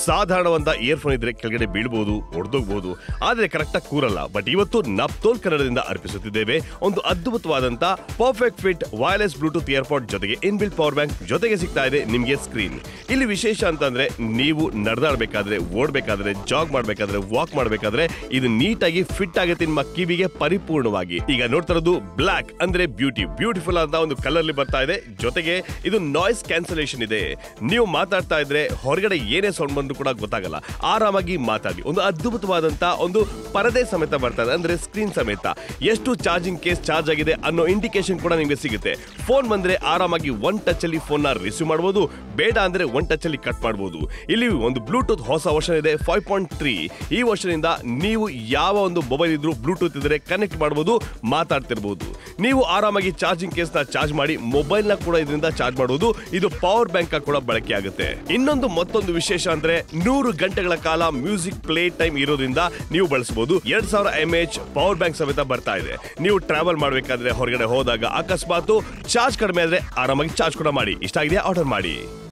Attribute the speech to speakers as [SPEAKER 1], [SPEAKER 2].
[SPEAKER 1] ಸಾಧಾರಣವಾದ earphone ಇದ್ರೆ ಕೆಳಗಡೆ ಬೀಳ್ಬೋದು ಒಡೆದೋಗ್ಬೋದು ಆದ್ರೆ ಕರೆಕ್ಟ್ ಆಗಿ ಕೂರಲ್ಲ ಬಟ್ ಇವತ್ತು ನಪ್ತೋಲ್ ಕನ್ನಡದಿಂದ ಅರ್ಪಿಸುತ್ತಿದ್ದೇವೆ ಒಂದು ಅದ್ಭುತವಾದಂತ perfect fit wireless Bluetooth earpod ಜೊತೆಗೆ ಇನ್ಬಿಲ್ಟ್ ಪವರ್ ಬ್ಯಾಂಕ್ ಜೊತೆಗೆ ಸಿಗ್ತಾ ಇದೆ ನಿಮಗೆ ಸ್ಕ್ರೀನ್ ಇಲ್ಲಿ ವಿಶೇಷ ಅಂತಂದ್ರೆ ನೀವು ನಡೆದಾಡ್ಬೇಕಾದ್ರೆ ಓಡ್ಬೇಕಾದ್ರೆ ಜಾಗ್ ಮಾಡ್ಬೇಕಾದ್ರೆ ವಾಕ್ ಮಾಡ್ಬೇಕಾದ್ರೆ ಇದು ನೀಟಾಗಿ ಫಿಟ್ ಆಗುತ್ತೆ ನಿಮ್ಮ ಕಿವಿಗೆ ಪರಿಪೂರ್ಣವಾಗಿ ಈಗ ನೋಡ್ತಾ ಇರೋದು ಬ್ಲಾಕ್ ಅಂದ್ರೆ ಬ್ಯೂಟಿ ಬ್ಯೂಟಿಫುಲ್ ಅಂತ ಒಂದು ಕಲರ್ ಬರ್ತಾ ಇದೆ ಜೊತೆಗೆ ಇದು ನಾಯ್ಸ್ ಕ್ಯಾನ್ಸಲೇಷನ್ ಇದೆ ನೀವು ಮಾತಾಡ್ತಾ ಇದ್ರೆ ಹೊರಗಡೆ ಏನೇ ಸೌಂಡ್ ಬಂದ್ರು ಕೂಡ ಗೊತ್ತಾಗಲ್ಲ ಆರಾಮಾಗಿ ಮಾತಾಡಿ ಒಂದು ಅದ್ಭುತವಾದಂತ ಒಂದು ಪರದೆ ಸಮೇತ ಬರ್ತಾ ಇದೆ ಅಂದ್ರೆ ಸ್ಕ್ರೀನ್ ಸಮೇತ ಎಷ್ಟು ಚಾರ್ಜಿಂಗ್ ಕೇಸ್ ಚಾರ್ಜ್ ಆಗಿದೆ ಅನ್ನೋ ಇಂಡಿಕೇಶನ್ ಕೂಡ ನಿಮಗೆ ಸಿಗುತ್ತೆ ಫೋನ್ ಬಂದ್ರೆ ಆರಾಮಾಗಿ ಒನ್ ಟಚ್ ಅಲ್ಲಿ ಫೋನ್ ನ ರಿಸೀವ್ ಮಾಡಬಹುದು ಬೇಡ ಅಂದ್ರೆ ಒನ್ ಟಚ್ ಅಲ್ಲಿ ಕಟ್ ಮಾಡಬಹುದು ಇಲ್ಲಿ ಒಂದು ಬ್ಲೂಟೂತ್ ಹೊಸ ವರ್ಷನ್ ಇದೆ ಫೈವ್ ಪಾಯಿಂಟ್ ತ್ರೀ ಈ ವರ್ಷದಿಂದ ನೀವು ಯಾವ ಒಂದು ಮೊಬೈಲ್ ಇದ್ರೂ ಬ್ಲೂಟೂತ್ ಇದ್ರೆ ಕನೆಕ್ಟ್ ಮಾಡಬಹುದು ಮಾತಾಡ್ತಿರ್ಬೋದು ನೀವು ಆರಾಮಾಗಿ ಚಾರ್ಜಿಂಗ್ ಕೇಸ್ ನ ಚಾರ್ಜ್ ಮಾಡಿ ಮೊಬೈಲ್ ನ ಕೂಡ ಇದರಿಂದ ಚಾರ್ಜ್ ಮಾಡಬಹುದು ಇದು ಪವರ್ ಬ್ಯಾಂಕ್ ಕೂಡ ಬಳಕೆ ಆಗುತ್ತೆ ಇನ್ನೊಂದು ಮತ್ತೊಂದು ವಿಶೇಷ ಅಂದ್ರೆ ನೂರು ಗಂಟೆಗಳ ಕಾಲ ಮ್ಯೂಸಿಕ್ ಪ್ಲೇ ಟೈಮ್ ಇರೋದ್ರಿಂದ ನೀವು ಬಳಸಬಹುದು ಎರಡ್ ಸಾವಿರ ಎಂ ಎಚ್ ಪವರ್ ಬ್ಯಾಂಕ್ ಸಮೇತ ಬರ್ತಾ ಇದೆ ನೀವು ಟ್ರಾವೆಲ್ ಮಾಡ್ಬೇಕಾದ್ರೆ ಹೊರಗಡೆ ಹೋದಾಗ ಅಕಸ್ಮಾತ್ ಚಾರ್ಜ್ ಕಡಿಮೆ ಆದ್ರೆ ಆರಾಮಾಗಿ ಚಾರ್ಜ್ ಕೂಡ ಮಾಡಿ ಇಷ್ಟ ಆಗಿದೆ ಆರ್ಡರ್ ಮಾಡಿ